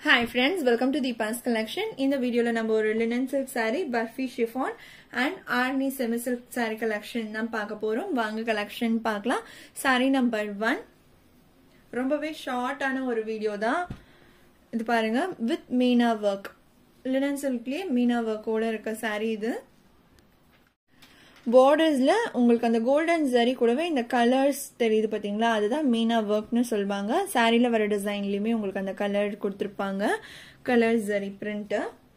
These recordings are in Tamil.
hi friends welcome to Deepa's collection இந்த வீடியோவில் நம்ம ஒரு லினன் சில்க் saree பர்ஃபி chiffon and Arani semi silk saree collection தான் பார்க்க போகிறோம் வாங்க கலெக்ஷன் பார்க்கலாம் saree நம்பர் ஒன் ரொம்பவே ஷார்ட்டான ஒரு வீடியோ தான் இது பாருங்க வித் மீனா ஒர்க் லினன் சில்க்லேயே மீனா ஒர்க்கோட இருக்க saree இது பார்டர்ஸில் உங்களுக்கு அந்த கோல்டன் ஜரி கூடவே இந்த கலர்ஸ் தெரியுது பார்த்தீங்களா அதுதான் மீனா ஒர்க்னு சொல்லுவாங்க சாரியில் வர டிசைன்லேயுமே உங்களுக்கு அந்த கலர் கொடுத்துருப்பாங்க கலர் ஜரி பிரிண்ட்டு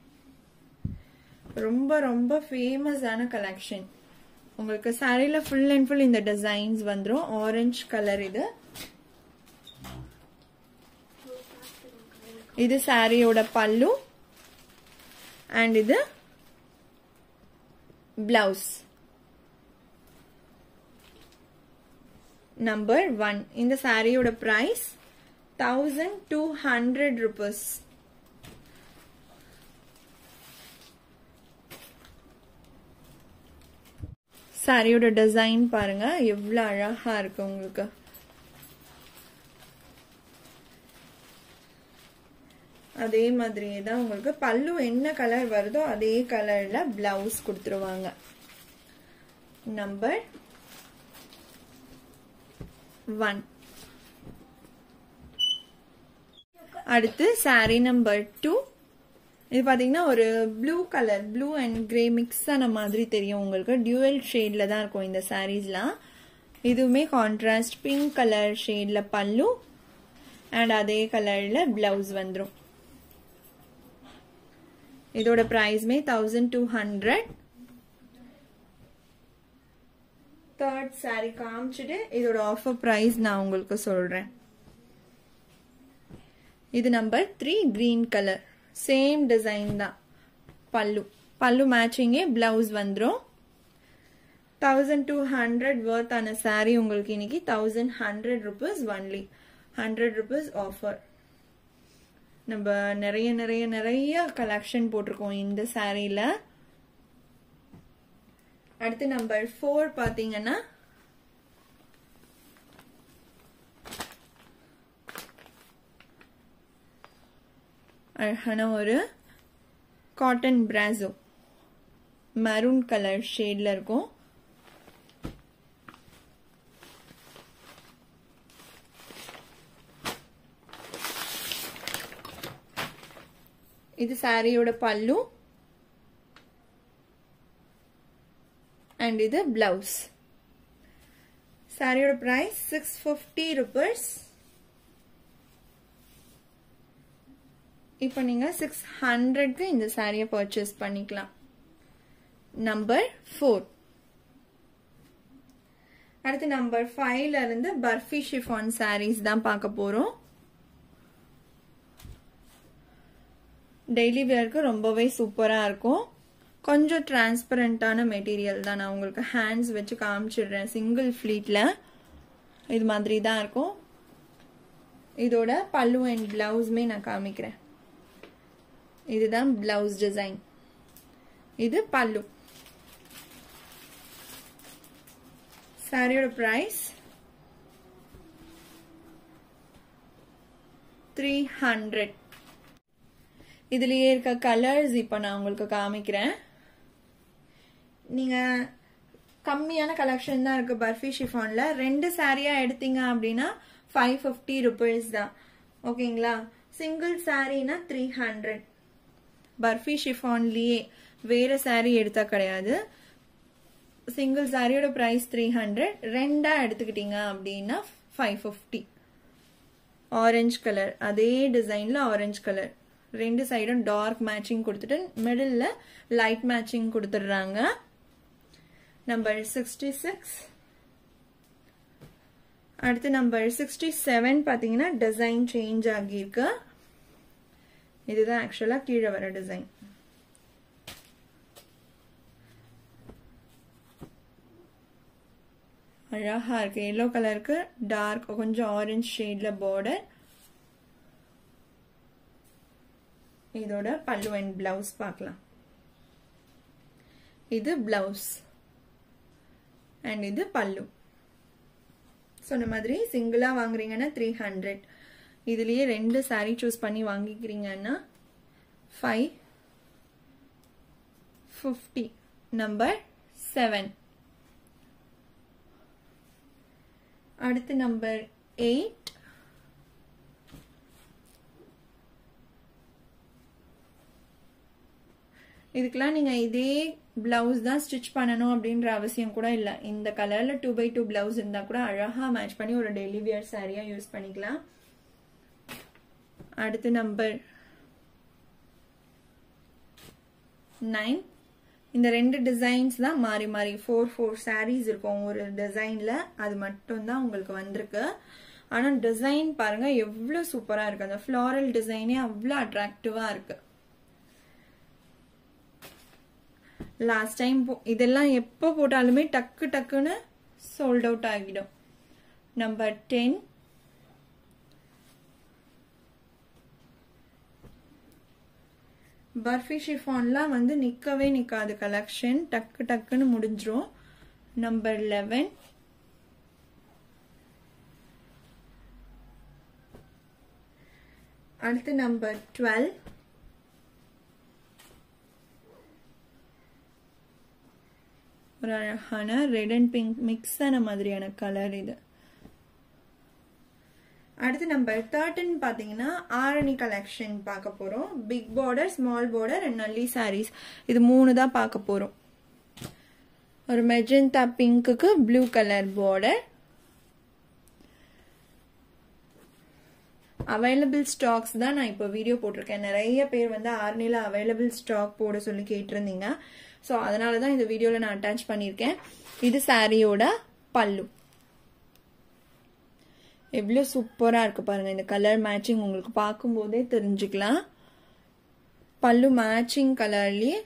ரொம்ப ரொம்ப ஃபேமஸான கலெக்ஷன் உங்களுக்கு சாரியில் ஃபுல் அண்ட் ஃபுல் இந்த டிசைன்ஸ் வந்துடும் ஆரஞ்சு கலர் இது இது சாரியோட பல்லு அண்ட் இது பிளவுஸ் நம்பர் ஒன் இந்த சாரியோட price thousand two hundred rupees சாரியோட டிசைன் பாருங்க எவ்வளோ அழகா இருக்கு உங்களுக்கு அதே மாதிரியே தான் உங்களுக்கு பல்லு என்ன கலர் வருதோ அதே கலர்ல பிளவுஸ் கொடுத்துருவாங்க நம்பர் ஒன் அடுத்து சாரி நம்பர் டூ இது பார்த்தீங்கன்னா ஒரு blue colour blue and grey mix ஆன மாதிரி தெரியும் உங்களுக்கு டியூவல் ஷேடில் தான் இருக்கும் இந்த சாரீஸ்லாம் இதுவுமே கான்ட்ராஸ்ட் பிங்க் கலர் ஷேடில் பல்லு அண்ட் அதே கலரில் பிளவுஸ் வந்துடும் இதோட ப்ரைஸ்மே thousand two hundred third sari காமிச்சிட்டு இதோட ஆஃபர் ப்ரைஸ் நான் உங்களுக்கு சொல்கிறேன் இது number three green colour same design தான் பல்லு பல்லு மேட்சிங்கே பிளவுஸ் வந்துடும் தௌசண்ட் டூ ஹண்ட்ரட் ஒர்த் ஆன சாரீ உங்களுக்கு இன்னைக்கு thousand hundred rupees only hundred rupees offer நம்ம நிறைய நிறைய நிறைய கலெக்ஷன் போட்டிருக்கோம் இந்த சாரியில் அடுத்து நம்பர் ஃபோர் பார்த்தீங்கன்னா அழகான ஒரு காட்டன் பிராசோ மரூன் கலர் ஷேட்ல இருக்கும் இது சாரியோட பல்லு அண்ட் இது பிளவுஸ் சாரியோட பிரைஸ் சிக்ஸ் ஃபிஃப்டி ருபீஸ் இப்போ நீங்கள் சிக்ஸ் ஹண்ட்ரட்க்கு இந்த சாரியை பர்ச்சேஸ் பண்ணிக்கலாம் நம்பர் ஃபோர் அடுத்து நம்பர் ஃபைவ்ல இருந்து பர்ஃபி ஷிஃபான் சாரீஸ் தான் பார்க்க போகிறோம் டெய்லி வேர்க்கு ரொம்பவே சூப்பராக இருக்கும் கொஞ்சம் டிரான்ஸ்பரண்டான மெட்டீரியல் தான் நான் உங்களுக்கு ஹேண்ட்ஸ் வச்சு காமிச்சிடுறேன் சிங்கிள் ஃப்ளீட்டில் இது மாதிரி தான் இருக்கும் இதோட பல்லு அண்ட் பிளவுஸுமே நான் காமிக்கிறேன் இதுதான் பிளவுஸ் டிசைன் இது பல்லு சாரியோட ப்ரைஸ் த்ரீ ஹண்ட்ரட் இதுலயே இருக்க கலர்ஸ் இப்போ நான் உங்களுக்கு காமிக்கிறேன் நீங்க கம்மியான கலெக்ஷன் தான் இருக்கு பர்ஃபி ஷிஃபான்ல ரெண்டு சாரியா எடுத்தீங்க அப்படின்னா ஃபைவ் ஃபிஃப்டி ருபீஸ் தான் ஓகேங்களா சிங்கிள் சாரீனா த்ரீ ஹண்ட்ரட் பர்ஃபி ஷிஃபான்லயே வேற சாரீ எடுத்தா கிடையாது சிங்கிள் சாரியோட ப்ரைஸ் த்ரீ ஹண்ட்ரட் ரெண்டா எடுத்துக்கிட்டீங்க அப்படின்னா ஃபைவ் ஃபிஃப்டி ஆரஞ்சு கலர் அதே டிசைன்ல ஆரஞ்சு கலர் ரெண்டு சைடும் டார்க் மேட்சிங் கொடுத்துட்டு மிடில் லைட் மேட்சிங் கொடுத்துடுறாங்க நம்பர் சிக்ஸ்டி சிக்ஸ் அடுத்து நம்பர் சிக்ஸ்டி செவன் பார்த்தீங்கன்னா டிசைன் சேஞ்ச் ஆகியிருக்கு இதுதான் ஆக்சுவலாக கீழே வர டிசைன் அழகா இருக்கு எல்லோ கலருக்கு டார்க் கொஞ்சம் ஆரஞ்சு ஷேட்ல பார்டர் இதோட பல்லு அண்ட் பிளவுஸ் பார்க்கலாம் இது பிளவுஸ் அண்ட் இது பல்லு சொன்ன மாதிரி சிங்கிளா வாங்குறீங்கன்னா த்ரீ ஹண்ட்ரட் இதுலயே ரெண்டு saree சூஸ் பண்ணி வாங்கிக்கிறீங்கன்னா ஃபைவ் ஃபிஃப்டி நம்பர் செவன் அடுத்து நம்பர் எயிட் இதுக்கெல்லாம் நீங்க இதே பிளவுஸ் தான் ஸ்டிச் பண்ணணும் அப்படின்ற அவசியம் கூட இல்ல இந்த கலர்ல டூ பை டூ பிளவுஸ் இருந்தா கூட அழகா மேட்ச் பண்ணி ஒரு டெய்லி வியர் சாரியா யூஸ் பண்ணிக்கலாம் அடுத்து நம்பர் நைன் இந்த ரெண்டு டிசைன்ஸ் தான் மாறி மாறி ஃபோர் ஃபோர் சாரீஸ் இருக்கும் ஒரு டிசைன்ல அது மட்டும் தான் உங்களுக்கு வந்திருக்கு ஆனா டிசைன் பாருங்க எவ்வளவு சூப்பரா இருக்கு அந்த ஃப்ளாரல் டிசைனே அவ்வளவு அட்ராக்டிவா இருக்கு லாஸ்ட் டைம் இதெல்லாம் எப்போ போட்டாலுமே டக்கு டக்குன்னு சோல்ட் அவுட் ஆகிடும் நம்பர் டென் பர்ஃபி ஷிஃபான்லாம் வந்து நிக்கவே நிக்காது கலெக்ஷன் டக்கு டக்குன்னு முடிஞ்சிரும் நம்பர் லெவன் அடுத்து நம்பர் டுவெல் ஒரு அழகான ரெட் அண்ட் பிங்க் மிக்ஸ் ஆன மாதிரியான கலர் இது அடுத்து நம்பர் தேர்ட்டின் பார்த்தீங்கன்னா ஆரணி கலெக்ஷன் பார்க்க போகிறோம் big border small border and Nalli saris இது மூணு தான் பார்க்க போகிறோம் ஒரு மெஜந்தா பிங்க்குக்கு blue colour border available stocks தான் நான் இப்போ வீடியோ போட்டிருக்கேன் நிறைய பேர் வந்து ஆர்னியில் அவைலபிள் ஸ்டாக் போட சொல்லி கேட்டிருந்தீங்க ஸோ அதனால தான் இந்த வீடியோவில் நான் அட்டாச் பண்ணியிருக்கேன் இது சாரியோட பல்லு எவ்வளோ சூப்பராக இருக்கு பாருங்க இந்த கலர் மேட்சிங் உங்களுக்கு பார்க்கும்போதே தெரிஞ்சுக்கலாம் பல்லு மேட்சிங் கலர்லேயே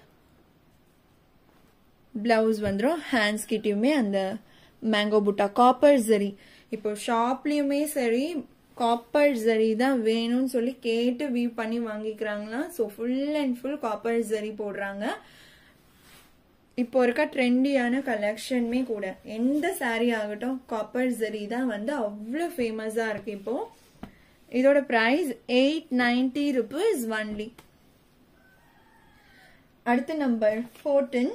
பிளவுஸ் வந்துடும் ஹேண்ட்ஸ் கிட்டயுமே அந்த மேங்கோ புட்டா காப்பர் ஜரி இப்போ ஷாப்லயுமே சரி காப்பர் ஜரி தான் வேணும்னு சொல்லி கேட்டு வியூ பண்ணி வாங்கிக்கிறாங்களா so full and full copper zari போடுறாங்க இப்போ இருக்க ட்ரெண்டியான கலெக்ஷனுமே கூட எந்த சாரீ ஆகட்டும் காப்பர் ஜரி தான் வந்து அவ்வளோ ஃபேமஸாக இருக்கு இப்போ இதோட price eight ninety rupees only அடுத்த நம்பர் ஃபோர்டீன்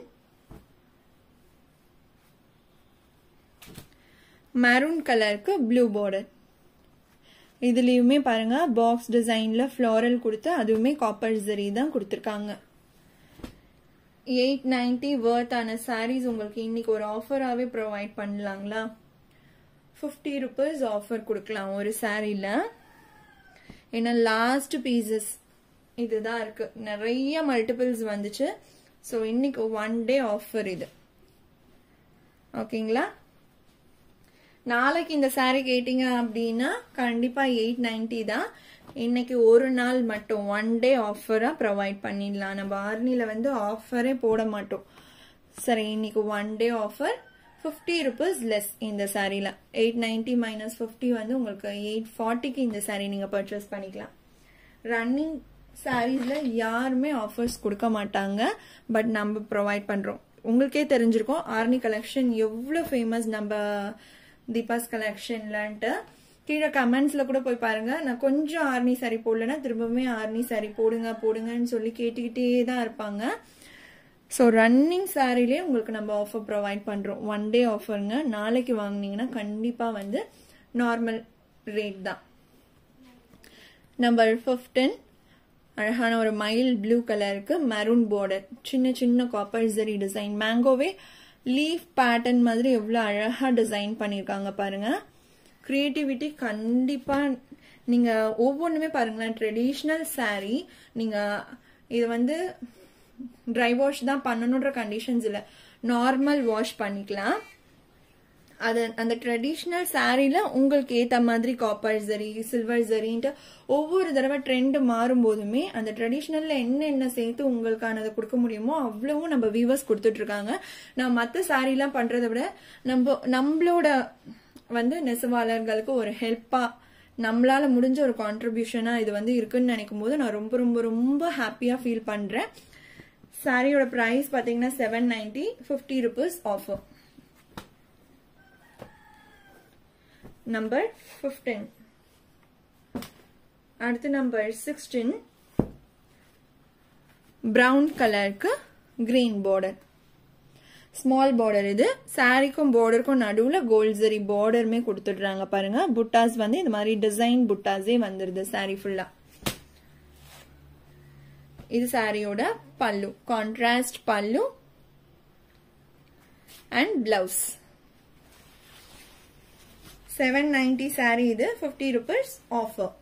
மெரூன் கலருக்கு ப்ளூ பார்டர் இதுலேயுமே பாருங்க பாக்ஸ் டிசைன்ல ஃப்ளாரல் கொடுத்து அதுவுமே காப்பர் ஜரி தான் கொடுத்துருக்காங்க எயிட் நைன்டி வேர்த்தான சாரீஸ் உங்களுக்கு இன்னைக்கு ஒரு ஆஃபராகவே ப்ரொவைட் பண்ணலாங்களா ஃபிஃப்டி ருபீஸ் ஆஃபர் கொடுக்கலாம் ஒரு சாரியில் ஏன்னா லாஸ்ட் பீசஸ் இதுதான் இருக்கு நிறைய மல்டிபிள்ஸ் வந்துச்சு ஸோ இன்னைக்கு ஒன் டே ஆஃபர் இது ஓகேங்களா நாளைக்கு இந்த சாரீ கேட்டீங்க அப்படின்னா கண்டிப்பா எயிட் நைன்டி தான் இன்னைக்கு ஒரு நாள் மட்டும் ஒன் டே ஆஃபரா ப்ரொவைட் பண்ணிடலாம் நம்ம ஆர்னில வந்து ஆஃபரே போட மாட்டோம் சரி இன்னைக்கு one day offer fifty rupees less இந்த சாரீல எயிட் நைன்டி மைனஸ் ஃபிஃப்டி வந்து உங்களுக்கு எயிட் ஃபார்ட்டிக்கு இந்த சாரீ நீங்க பர்ச்சேஸ் பண்ணிக்கலாம் ரன்னிங் சாரீஸ்ல யாருமே ஆஃபர்ஸ் கொடுக்க மாட்டாங்க பட் நம்ம ப்ரொவைட் பண்றோம் உங்களுக்கே தெரிஞ்சிருக்கும் ஆர்னி கலெக்ஷன் எவ்வளோ ஃபேமஸ் நம்ம தீபாஸ் கலெக்ஷன்லன்ட்டு கீழே கமெண்ட்ஸ்ல கூட போய் பாருங்க நான் கொஞ்சம் ஆர்னி சாரி போடலன்னா திரும்பவுமே ஆர்னி சாரி போடுங்க போடுங்கன்னு சொல்லி கேட்டுக்கிட்டே தான் இருப்பாங்க ஸோ ரன்னிங் சாரிலே உங்களுக்கு நம்ம ஆஃபர் ப்ரொவைட் பண்றோம் ஒன் டே ஆஃபருங்க நாளைக்கு வாங்கினீங்கன்னா கண்டிப்பா வந்து நார்மல் ரேட் தான் நம்பர் ஃபிஃப்டீன் அழகான ஒரு மைல் ப்ளூ கலருக்கு மெரூன் பார்டர் சின்ன சின்ன காப்பர் ஜரி டிசைன் மேங்கோவே லீஃப் பேட்டர்ன் மாதிரி எவ்வளோ அழகா டிசைன் பண்ணியிருக்காங்க பாருங்க கிரியேட்டிவிட்டி கண்டிப்பா நீங்க ஒவ்வொன்றுமே பாருங்களேன் ட்ரெடிஷ்னல் சாரீ நீங்க இது வந்து ட்ரை வாஷ் தான் பண்ணணுன்ற கண்டிஷன்ஸ் இல்லை நார்மல் வாஷ் பண்ணிக்கலாம் அது அந்த ட்ரெடிஷ்னல் சாரீல உங்களுக்கு ஏத்த மாதிரி காப்பர் ஜரி சில்வர் ஜரின்ட்டு ஒவ்வொரு தடவை ட்ரெண்ட் மாறும் போதுமே அந்த ட்ரெடிஷ்னல்ல என்ன என்ன சேர்த்து உங்களுக்கானதை கொடுக்க முடியுமோ அவ்வளவும் நம்ம வியூவர்ஸ் கொடுத்துட்டு இருக்காங்க நான் மற்ற சாரீலாம் பண்றதை விட நம்ம நம்மளோட வந்து நெசவாளர்களுக்கு ஒரு ஹெல்ப்பா நம்மளால முடிஞ்ச ஒரு கான்ட்ரிபியூஷனா இது வந்து இருக்குன்னு நினைக்கும் போது நான் ரொம்ப ரொம்ப ரொம்ப ஹாப்பியா ஃபீல் பண்றேன் சாரியோட ப்ரைஸ் பாத்தீங்கன்னா seven ninety fifty rupees offer number fifteen அடுத்து நம்பர் சிக்ஸ்டீன் ப்ரௌன் கலருக்கு கிரீன் பார்டர் ஸ்மால் பார்டர் இது சாரிக்கும் பார்டருக்கும் நடுவில் கோல்ட் ஜரி பார்டருமே கொடுத்துடுறாங்க பாருங்க புட்டாஸ் வந்து இந்த மாதிரி டிசைன் புட்டாஸே வந்துருது சாரி ஃபுல்லா இது சாரியோட pallu contrast pallu and blouse seven ninety sari இது ஃபிஃப்டி ருபீஸ் ஆஃபர்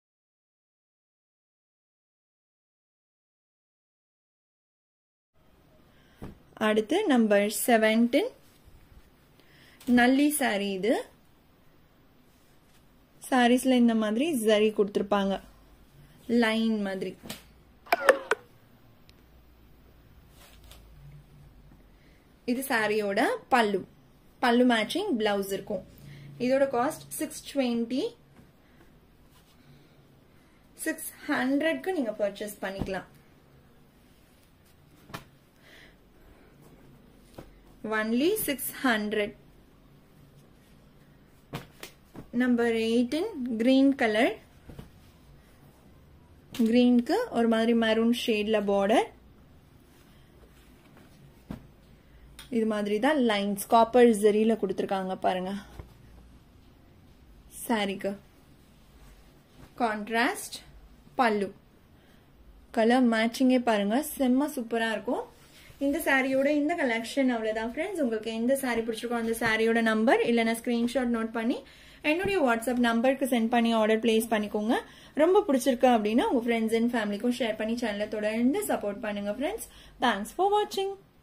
அடுத்து நம்பர் செவன்டீன் நல்லி சாரி இது சாரீஸ்ல இந்த மாதிரி ஜரி கொடுத்துருப்பாங்க லைன் மாதிரி இது சாரியோட பல்லு பல்லு மேட்சிங் பிளவுஸ் இருக்கும் இதோட காஸ்ட் சிக்ஸ் டுவெண்ட்டி சிக்ஸ் ஹண்ட்ரட்க்கு நீங்க பர்ச்சேஸ் பண்ணிக்கலாம் only six hundred number eighteen green colour கிரீனுக்கு ஒரு மாதிரி மெரூன் ஷேட்ல பார்டர் இது மாதிரி தான் லைன்ஸ் காப்பர் ஜெரியில கொடுத்துருக்காங்க பாருங்க சாரிக்கு கான்ட்ராஸ்ட் பல்லு கலர் மேட்சிங்கே பாருங்க செம்ம சூப்பரா இருக்கும் இந்த சாரியோட இந்த கலெக்ஷன் அவ்வளவுதான் ஃப்ரெண்ட்ஸ் உங்களுக்கு எந்த சாரி பிடிச்சிருக்கோ அந்த சாரியோட நம்பர் இல்லைன்னா ஸ்கிரீன்ஷாட் நோட் பண்ணி என்னுடைய வாட்ஸ்அப் நம்பருக்கு சென்ட் பண்ணி ஆர்டர் பிளேஸ் பண்ணிக்கோங்க ரொம்ப பிடிச்சிருக்கு அப்படின்னா உங்க ஃப்ரெண்ட்ஸ் அண்ட் ஃபேமிலிக்கும் ஷேர் பண்ணி சேனலை தொடர்ந்து சப்போர்ட் பண்ணுங்க ஃப்ரெண்ட்ஸ் தேங்க்ஸ் ஃபார் வாட்சிங்